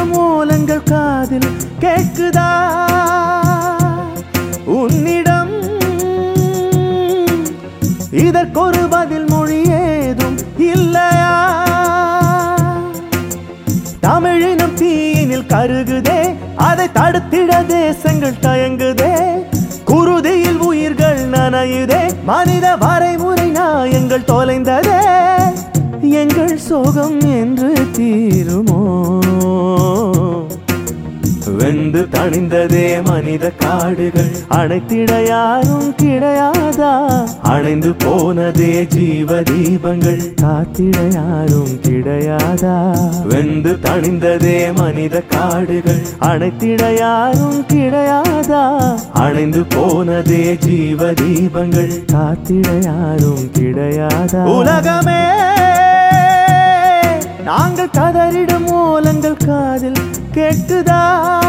கதறிடும் மூலங்கள் காதில் கேட்குதா உன்னிடம் இதற்கொரு பதில் மொழி ஏதும் இல்லையா தமிழினம் தீயினில் கருகுதே அதை தடுத்திட தேசங்கள் தயங்குதே குருதியில் உயிர்கள் நனையுதே மனித வரைமுறை நாயங்கள் தொலைந்ததே எங்கள் சோகம் என்று தீருமோ வெந்து தணிந்ததே மனித காடுகள் அணைத்திட யாரும் கிடையாதா அணைந்து போனதே ஜீவ தீபங்கள் காத்திட யாரும் கிடையாதா வெந்து தணிந்ததே மனித காடுகள் அணைத்திட யாரும் கிடையாதா அணைந்து போனதே ஜீவ தீபங்கள் காத்திட யாரும் கிடையாதா உலகமே நாங்கள் கதறிடும் மூலங்கள் காதில் கேட்குதா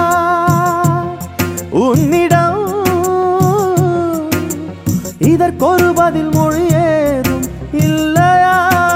உன்னிடம் இதற்கொரு பதில் மொழி ஏதும் இல்லையா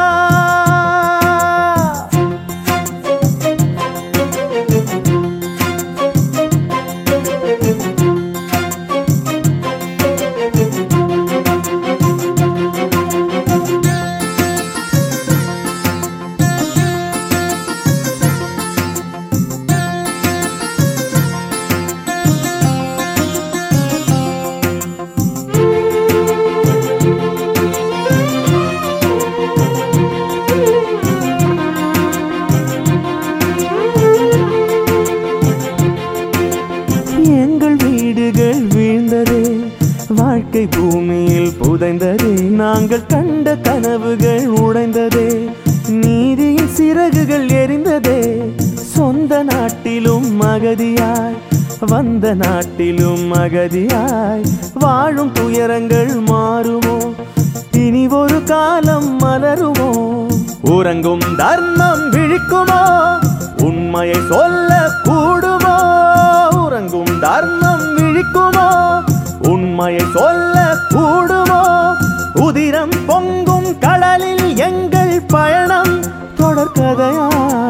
எங்கள் வீடுகள் வீழ்ந்ததே வாழ்க்கை பூமியில் புதைந்ததே நாங்கள் கண்ட கனவுகள் உடைந்ததே நீதியின் சிறகுகள் எரிந்ததே சொந்த நாட்டிலும் அகதியாய் வந்த நாட்டிலும் அகதியாய் வாழும் துயரங்கள் மாறுமோ இனி ஒரு காலம் மலருமோ உறங்கும் தர்மம் விழிக்குமோ உண்மையை சொல்ல கூடுமோ உறங்கும் தர்மம் விழிக்குமோ உண்மையை சொல்ல கூடுமோ உதிரம் பொங்கும் கடலில் எங்கள் பயணம் தொடர்கதையா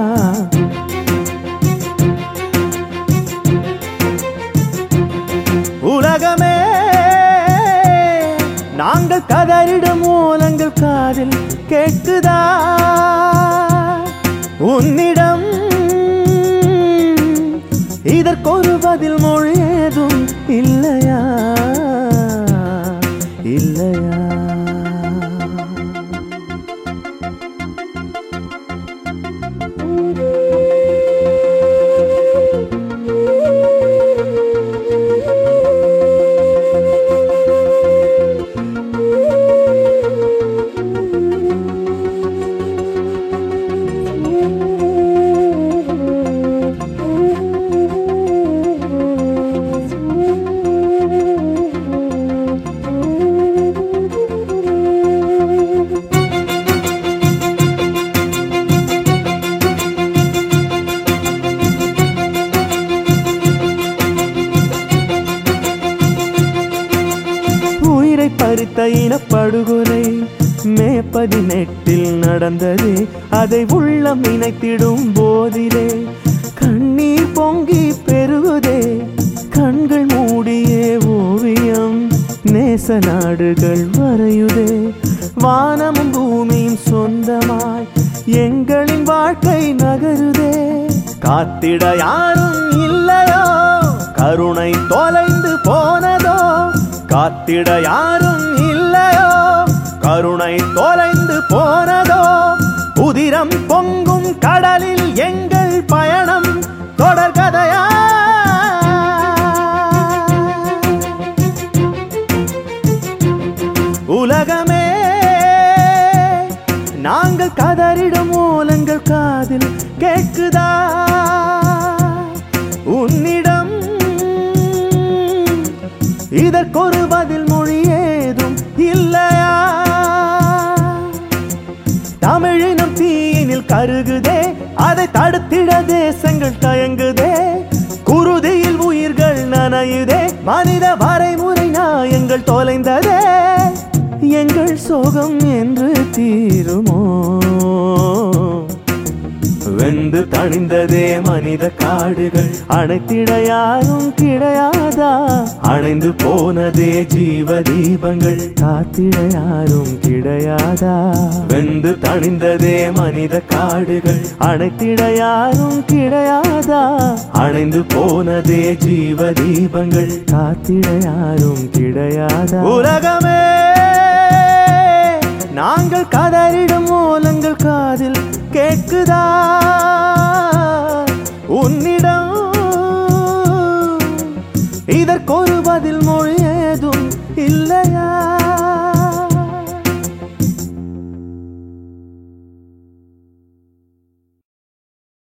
உலகமே நாங்கள் கதறிடும் மூலங்கள் காதில் கேட்குதா உன்னிடம் இதற்கொரு பதில் மொழி ஏதும் இல்லையா இல்லையா உயிரை பறித்த இனப்படுகொலை மே பதினெட்டில் நடந்ததே அதை உள்ளம் நினைத்திடும் போதிலே கண்ணீர் பொங்கி பெருகுதே கண்கள் மூடிய ஓவியம் நேச நாடுகள் வரையுதே வானமும் பூமியும் சொந்தமாய் எங்களின் வாழ்க்கை நகருதே காத்திட யாரும் இல்லையோ கருணை தொலைந்து போனதோ காத்திட யாரும் இல்லையோ கருணை தொலைந்து போனதோ உதிரம் பொங்கும் கடலில் எங்கள் பயணம் தொடர்கதையா உலகமே நாங்கள் கதறிடும் மூலங்கள் காதில் கேட்குதா உன்னிடம் இதற்கொரு பதில் மொழி ஏதும் இல்லையா தமிழினம் தீயினில் கருகுதே அதை தடுத்திட தேசங்கள் தயங்குதே குருதியில் உயிர்கள் நனையுதே மனித வரைமுறை நாயங்கள் தொலைந்ததே எங்கள் சோகம் என்று தீருமோ வெந்து வெந்து தணிந்ததே மனித காடுகள் அணைத்திட யாரும் கிடையாதா அணைந்து போனதே ஜீவ தீபங்கள் காத்திட யாரும் கிடையாதா வெந்து தணிந்ததே மனித காடுகள் அணைத்திட யாரும் கிடையாதா அணைந்து போனதே ஜீவ தீபங்கள் காத்திட யாரும் கிடையாதா உலகமே நாங்கள் கதறிடும் மூலங்கள் காதில் கேட்குதா உன்னிடம் இதற்கொரு பதில் மொழி ஏதும் இல்லையா